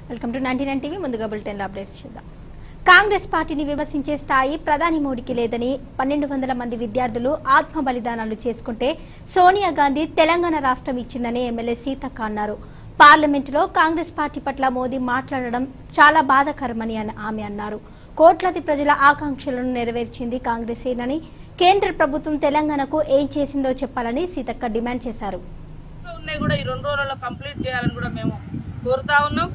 Welcome to ninety nine TV ముందుగా బులెటిన్లో updates చూద్దాం కాంగ్రెస్ పార్టీని విమర్శించే స్థాయి ప్రధాని మోడీకి లేదని పన్నెండు వందల మంది విద్యార్థులు ఆత్మ బలిదానాలు చేసుకుంటే సోనియా గాంధీ తెలంగాణ రాష్ట్రం ఇచ్చిందని ఎమ్మెల్యే సీతక్క అన్నారు పార్లమెంటులో కాంగ్రెస్ పార్టీ పట్ల మోదీ మాట్లాడడం చాలా బాధాకరమని అన- ఆమె అన్నారు కోట్లాది ప్రజల ఆకాంక్షలను నెరవేర్చింది కాంగ్రెసేనని కేంద్ర ప్రభుత్వం తెలంగాణకు ఏం చేసిందో చెప్పాలని సీతక్క డిమాండ్ చేశారు ఉన్నాయి కూడా ఈ రెండు రోజులలో కంప్లీట్ చేయాలని కూడా మేము కోరుతా ఉన్నాం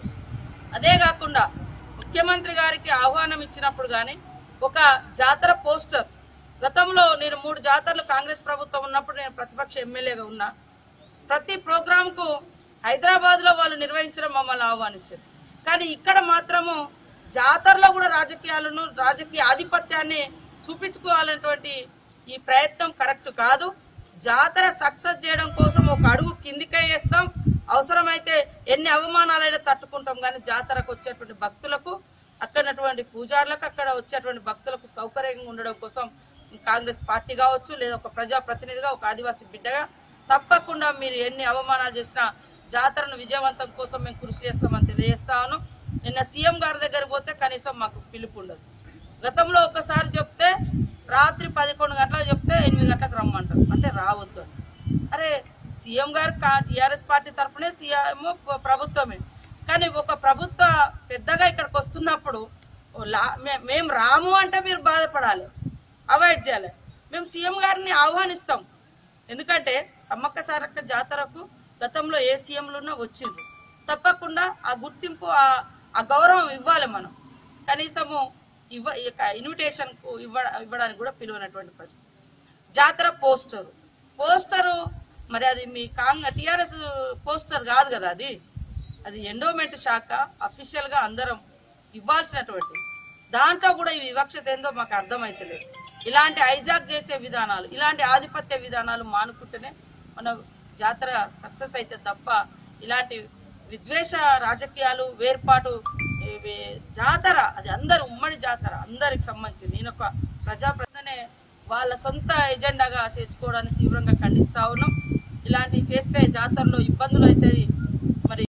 అదే కాకుండా ముఖ్యమంత్రి గారికి ఆహ్వానం ఇచ్చినప్పుడు కానీ ఒక జాతర పోస్టర్ గతంలో నేను మూడు జాతరలు కాంగ్రెస్ ప్రభుత్వం ఉన్నప్పుడు నేను ప్రతిపక్ష ఎమ్మెల్యేగా ఉన్నా ప్రతి ప్రోగ్రాంకు హైదరాబాద్లో వాళ్ళు నిర్వహించడం మమ్మల్ని ఆహ్వానించారు కానీ ఇక్కడ మాత్రము జాతరలో కూడా రాజకీయాలను రాజకీయ ఆధిపత్యాన్ని చూపించుకోవాలనేటువంటి ఈ ప్రయత్నం కరెక్ట్ కాదు జాతర సక్సెస్ చేయడం కోసం ఒక అడుగు కిందికే వేస్తాం అవసరమైతే ఎన్ని అవమానాలైనా తట్టుకుంటాం కానీ జాతరకు వచ్చేటువంటి భక్తులకు అక్కడటువంటి పూజారులకు అక్కడ వచ్చేటువంటి భక్తులకు సౌకర్యంగా ఉండడం కోసం కాంగ్రెస్ పార్టీ కావచ్చు లేదా ఒక ప్రజాప్రతినిధిగా ఒక ఆదివాసీ బిడ్డగా తప్పకుండా మీరు ఎన్ని అవమానాలు చేసినా జాతరను విజయవంతం కోసం మేము కృషి చేస్తామని తెలియజేస్తాను నిన్న సీఎం గారి దగ్గర పోతే కనీసం మాకు పిలుపు ఉండదు గతంలో ఒకసారి చెప్తే రాత్రి పదకొండు గంటలకు చెప్తే ఎనిమిది గంటలకు రమ్మంటారు అంటే రావద్దు అని. అరే సీఎం గారు టీఆర్ఎస్ పార్టీ తరఫునే సీఎం ప్రభుత్వమే కానీ ఒక ప్రభుత్వ పెద్దగా ఇక్కడికి వస్తున్నప్పుడు ఓ లా- మే- మేము రాము అంటే మీరు బాధపడాలి అవాయిడ్ చేయాలి మేము సీఎం గారిని ఆహ్వానిస్తాం ఎందుకంటే సమ్మక్క సారక్క జాతరకు గతంలో ఏ సీఎంలున్నా వచ్చిండ్రు తప్పకుండా ఆ గుర్తింపు ఆ- ఆ గౌరవం ఇవ్వాలి మనం కనీసము ఇవ్వ ఇన్విటేషన్ ఇవ్వ ఇవ్వడానికి కూడా పిలువనటువంటి పరిస్థితి జాతర పోస్టర్ పోస్టరు మరి అది మీ కాంగ్ టిఆర్ఎస్ పోస్టర్ కాదు కదా అది అది ఎండోమెంట్ శాఖ అఫీషియల్ గా అందరం ఇవ్వాల్సినటువంటి దాంట్లో కూడా ఈ వివక్షత ఏందో మాకు అర్థమైతలేదు ఇలాంటి హైజాక్ చేసే విధానాలు ఇలాంటి ఆధిపత్య విధానాలు మానుకుంటేనే మన జాతర సక్సెస్ అయితే తప్ప ఇలాంటి విద్వేష రాజకీయాలు వేర్పాటు ఇవి జాతర అది అందరు ఉమ్మడి జాతర అందరికి సంబంధించింది నేను ఒక ప్రజాప్రతినే వాళ్ళ సొంత ఎజెండాగా చేసుకోవడానికి తీవ్రంగా ఖండిస్తా ఉన్నాం ఇలాంటివి చేస్తే జాతరలో ఇబ్బందులు అవుతాయి